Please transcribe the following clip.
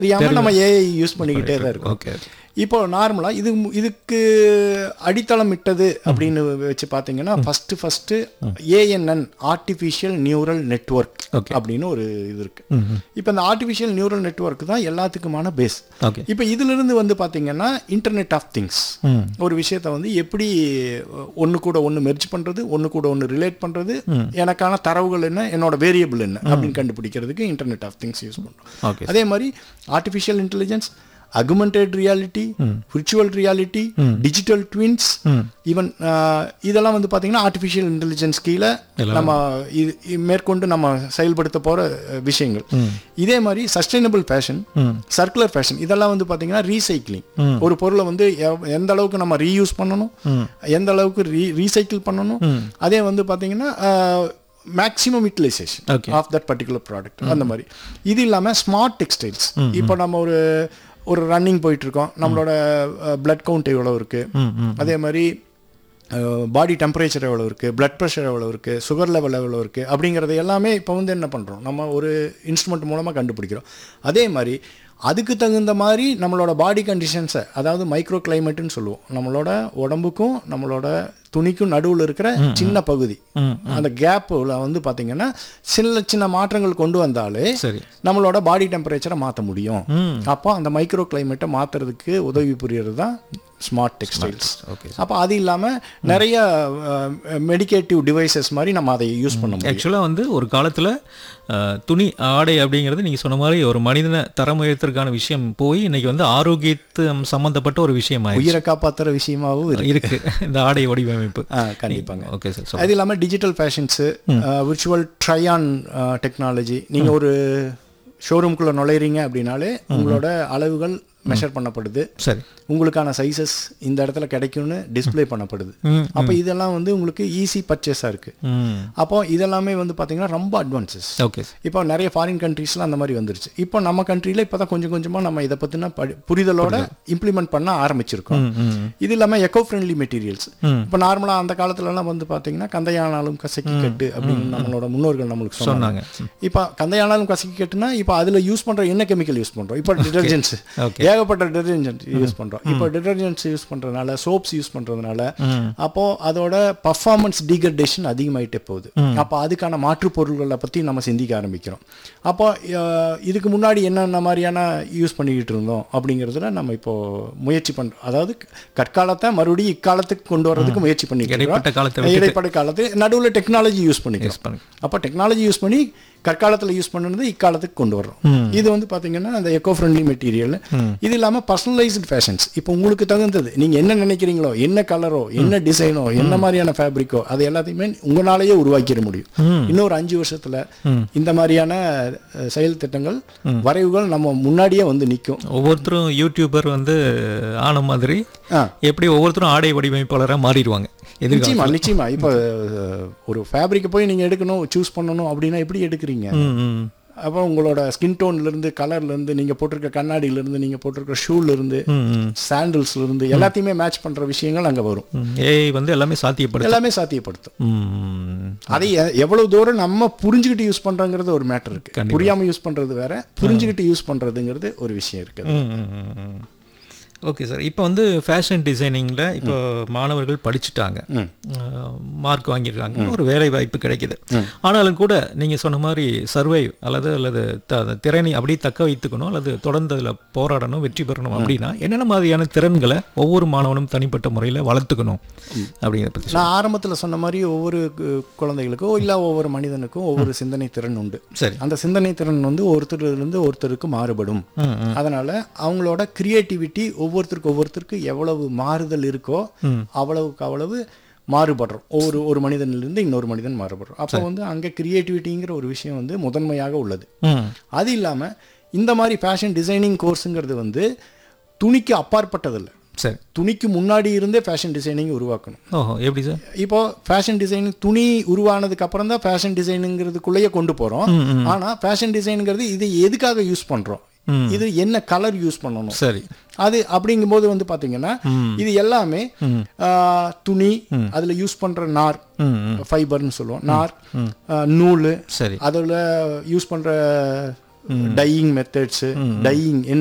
தெரியாம நம்ம AI use பண்ணிக்கிட்டே தான் இருக்கோம் ஓகே இப்போ நார்மலாக இது இதுக்கு அடித்தளம் இட்டது அப்படின்னு வச்சு பார்த்தீங்கன்னா first first ANN artificial neural network Okay. அப்படின்னு ஒரு இது இருக்கு இப்போ இந்த ஆர்டிஃபிஷியல் நியூரல் நெட்வொர்க் தான் எல்லாத்துக்குமான பேஸ் ஓகே இப்போ இதிலிருந்து வந்து பார்த்தீங்கன்னா இன்டர்நெட் ஆஃப் திங்ஸ் ம் ஒரு விஷயத்த வந்து எப்படி ஒன்று கூட ஒன்று மெர்ஜ் பண்ணுறது ஒன்று கூட ஒன்று ரிலேட் பண்ணுறது எனக்கான தரவுகள் என்ன என்னோட வேரியபிள் என்ன அப்படின்னு கண்டுபிடிக்கிறதுக்கு இன்டர்நெட் ஆஃப் திங்ஸ் யூஸ் பண்ணுறோம் ஓகே அதே மாதிரி artificial intelligence augmented reality virtual reality digital twins even இதெல்லாம் வந்து பார்த்தீங்கன்னா ஆர்டிஃபிஷியல் இன்டெலிஜென்ஸ் கீழே நம்ம இது இ- மேற்கொண்டு நம்ம செயல்படுத்த போகிற விஷயங்கள் இதே மாதிரி சஸ்டைனபிள் ஃபேஷன் சர்க்குலர் ஃபேஷன் இதெல்லாம் வந்து பார்த்தீங்கன்னா ரீசைக்ளிங் ஒரு பொருளை வந்து எவ்- எந்த அளவுக்கு நம்ம ரீயூஸ் பண்ணணும் எந்த அளவுக்கு ரீ ரீசைக்கிள் பண்ணணும் அதே வந்து பார்த்தீங்கன்னா maximum utilisation Okay. Of that particular product அந்த மாதிரி இது இல்லாமல் ஸ்மார்ட் டெக்ஸ்டைல்ஸ் இப்போ நம்ம ஒரு ஒரு ரன்னிங் போயிட்டு இருக்கோம் நம்மளோட பிளட் கவுண்ட் எவ்வளோ இருக்கு அதே மாதிரி பாடி டெம்பரேச்சர் எவ்வளோ இருக்குது பிளட் ப்ரெஷர் எவ்வளோ இருக்குது சுகர் லெவல் எவ்வளோ இருக்குது அப்படிங்கிறது எல்லாமே இப்போ வந்து என்ன பண்ணுறோம் நம்ம ஒரு இன்ஸ்ட்ருமெண்ட் மூலமாக கண்டுபிடிக்கிறோம் அதே மாதிரி அதுக்கு தகுந்த மாதிரி நம்மளோட பாடி கண்டிஷன்ஸை அதாவது மைக்ரோ கிளைமேட்டுன்னு சொல்லுவோம் நம்மளோட உடம்புக்கும் நம்மளோட துணிக்கும் நடுவில் இருக்கிற சின்ன பகுதி அந்த கேப்பில் வந்து பார்த்தீங்கன்னா சின்ன சின்ன மாற்றங்கள் கொண்டு வந்தாலே சரி நம்மளோட பாடி டெம்பரேச்சரை மாற்ற முடியும் அப்போ அந்த மைக்ரோ கிளைமேட்டை மாற்றுறதுக்கு உதவி புரியறது தான் ஸ்மார்ட் டெக்ஸ்டைல்ஸ் ஓகே அப்போ அது இல்லாமல் நிறைய மெடிக்கேட்டிவ் டிவைசஸ் மாதிரி நம்ம அதை யூஸ் பண்ண முடியும் ஆக்சுவலாக வந்து ஒரு காலத்தில் துணி ஆடை அப்படிங்கிறது நீங்கள் சொன்ன மாதிரி ஒரு மனிதனை தரம் உயர்த்தறதுக்கான விஷயம் போய் இன்னைக்கு வந்து ஆரோக்கியத்தம் சம்மந்தப்பட்ட ஒரு விஷயம் உயிரை காப்பாற்றுற விஷயமாகவும் இருக்கு இருக்கு இந்த ஆடை வடிவமைப்பு ஆ, கண்டிப்பாங்க ஓகே சார் அது இல்லாமல் digital fashions virtual try on technology நீங்கள் ஒரு ஷோரூம்குள்ளே நுழையிறீங்க அப்படின்னாலே உங்களோட அளவுகள் மெஷர் பண்ணப்படுது சரி உங்களுக்கான சைஸஸ் இந்த இடத்துல கிடைக்கும்னு டிஸ்ப்ளே பண்ணப்படுது ம், அப்போ இதெல்லாம் வந்து உங்களுக்கு ஈஸி பர்ச்சேஸாக இருக்குது ம் அப்போ இதெல்லாமே வந்து பார்த்தீங்கன்னா ரொம்ப அட்வான்சஸ் ஓகே இப்போ நிறைய ஃபாரின் கண்ட்ரீஸ்லாம் அந்த மாதிரி வந்துருச்சு இப்போ நம்ம கண்ட்ரியில் இப்போ தான் கொஞ்சம் கொஞ்சமாக நம்ம இதை பற்றின படி புரிதலோட இம்ப்ளிமெண்ட் பண்ண ஆரம்பிச்சிருக்கோம் இது இல்லாமல் எக்கோ ஃப்ரெண்ட்லி மெட்டீரியல்ஸ் இப்போ நார்மலாக அந்த காலத்துலலாம் வந்து பார்த்தீங்கன்னா கந்தையானாலும் கசக்கி கட்டு அப்படின்னு நம்மளோட முன்னோர்கள் நம்மளுக்கு சொன்னாங்க சொன்னாங்க இப்போ கந்தையானாலும் கசக்கி கட்டுனா இப்போ அதில் யூஸ் பண்ணுற என்ன கெமிக்கல் யூஸ் பண்ணுறோம் இப்போ டிடர்ஜென்ட்ஸ் Okay. ஏகப்பட்ட டிடர்ஜென்ட் யூஸ் பண்ணுறோம் இப்போ டிடர்ஜென்ட்ஸ் யூஸ் பண்ணுறதுனால சோப்ஸ் யூஸ் பண்ணுறதுனால அப்போ அதோட பர்ஃபார்மன்ஸ் டீக்ரடேஷன் அதிகமாயிட்டே போகுது அப்போ அதுக்கான மாற்றுப் பொருள்களை பற்றி நம்ம சிந்திக்க ஆரம்பிக்கிறோம் அப்போ அஹ், இதுக்கு முன்னாடி என்னென்ன மாதிரியான யூஸ் பண்ணிக்கிட்டு இருந்தோம் அப்படிங்கிறதுல நம்ம இப்போ முயற்சி பண்ணுறோம் அதாவது கற்காலத்தை மறுபடியும் இக்காலத்துக்கு கொண்டு வர்றதுக்கு முயற்சி பண்ணிக்கிறோம் இடைப்பட்ட காலத்தை விட்டுட்டு. இடைப்பட்ட காலத்து நடுவில் டெக்னாலஜி யூஸ் பண்ணிக்கிறோம் யூஸ் பண்ணு அப்போ டெக்னாலஜி யூஸ் பண்ணி கற்காலத்தில் யூஸ் பண்ணது இக்காலத்துக்கு கொண்டு வர்றோம் இது வந்து பார்த்தீங்கன்னா அந்த எக்கோ ஃப்ரெண்ட்லி மெட்டீரியல் இது இல்லாமல் பர்சனலைஸ்டு ஃபேஷன்ஸ் இப்போ உங்களுக்கு தகுந்தது நீங்கள் என்ன நினைக்கிறீங்களோ என்ன கலரோ என்ன டிசைனோ என்ன மாதிரியான ஃபேப்ரிக்கோ அது எல்லாத்தையுமே உங்களாலேயே உருவாக்கிட முடியும் இன்னொரு அஞ்சு வருஷத்தில் இந்த மாதிரியான அஹ், செயல் திட்டங்கள் வரைவுகள் நம்ம முன்னாடியே வந்து நிற்கும் ஒவ்வொருத்தரும் யூடியூபர் வந்து ஆன மாதிரி ஆ எப்படி ஒவ்வொருத்தரும் ஆடை வடிவமைப்பாளராக மாறிடுவாங்க எதிர்காலம் நிச்சயமா நிச்சயமா இப்போ அஹ், ஒரு ஃபேப்ரிக்கை போய் நீங்கள் எடுக்கணும் சூஸ் பண்ணணும் அப்படின்னா எப்படி எடுக்கிறீங்க ம் ம் அப்போ உங்களோட ஸ்கின் டோன்லேருந்து கலர்லேருந்து நீங்கள் போட்டிருக்க கண்ணாடியிலேருந்து நீங்கள் போட்டிருக்க ஷூலேருந்து ம் ம் சாண்டில்ஸ்லேருந்து எல்லாத்தையுமே மேட்ச் பண்ணுற விஷயங்கள் அங்கே வரும் ஏஐ வந்து எல்லாமே சாத்தியப்படுது எல்லாமே சாத்தியப்படுத்தும் ம் அதை எ- எவ்வளவு தூரம் நம்ம புரிஞ்சுக்கிட்டு யூஸ் பண்ணுறங்கிறது ஒரு மேட்டர் இருக்கு புரியாமல் யூஸ் பண்ணுறது வேற புரிஞ்சுக்கிட்டு யூஸ் பண்ணுறதுங்கிறது ஒரு விஷயம் இருக்குது ஓகே சார் இப்போ வந்து ஃபேஷன் டிசைனிங்கில் இப்போ மாணவர்கள் படிச்சுட்டாங்க மார்க் வாங்கியிருக்காங்க ஒரு வேலை வாய்ப்பு கிடைக்குது ஆனாலும் கூட நீங்கள் சொன்ன மாதிரி சர்வை அல்லது அல்லது த அந்த திறனை அப்படியே தக்க வைத்துக்கணும் அல்லது தொடர்ந்து அதில் போராடணும் வெற்றி பெறணும் அப்படின்னா என்னென்ன மாதிரியான திறன்களை ஒவ்வொரு மாணவனும் தனிப்பட்ட முறையில் வளர்த்துக்கணும் அப்படிங்கிறத பற்றி நான் ஆரம்பத்தில் சொன்ன மாதிரி ஒவ்வொரு கு- குழந்தைகளுக்கும் இல்லை ஒவ்வொரு மனிதனுக்கும் ஒவ்வொரு சிந்தனை திறன் உண்டு சரி அந்த சிந்தனை திறன் வந்து ஒருத்தரிலிருந்து ஒருத்தருக்கு மாறுபடும் ம் ம் அதனால அவங்களோட கிரியேட்டிவிட்டி ஒவ்வொருத்தருக்கு ஒவ்வொருத்தருக்கு எவ்வளவு மாறுதல் இருக்கோ அவ்வளவுக்கு அவ்வளவு மாறுபடுறோம் ஒவ்வொரு ஒரு மனிதனிலிருந்து இன்னொரு மனிதன் மாறுபடுறோம் அப்போ வந்து அங்கே கிரியேட்டிவிட்டிங்கிற ஒரு விஷயம் வந்து முதன்மையாக உள்ளது ம் அது இல்லாமல் இந்த மாதிரி ஃபேஷன் டிசைனிங் கோர்ஸுங்கிறது வந்து துணிக்கு அப்பாற்பட்டதில்லை சரி துணிக்கு முன்னாடி இருந்தே ஃபேஷன் டிசைனிங் உருவாக்கணும் ஓஹோ எப்படி சார் இப்போ ஃபேஷன் டிசைனிங் துணி உருவானதுக்கு அப்புறம் தான் ஃபேஷன் டிசைனுங்கிறதுக்குள்ளேயே கொண்டு போகிறோம் ஆனால் ஃபேஷன் டிசைனுங்கிறது இது எதுக்காக யூஸ் பண்ணுறோம் இது என்ன கலர் யூஸ் பண்ணணும் சரி அது அப்படிங்கும்போது வந்து பாத்தீங்கன்னா இது எல்லாமே ஆ, துணி அதுல யூஸ் பண்ற நார் ம் ம் ஃபைபர்னு சொல்லுவோம் நார் ஆ, நூல் சரி அதில் யூஸ் பண்ற டையிங் மெத்தட்ஸு டையிங்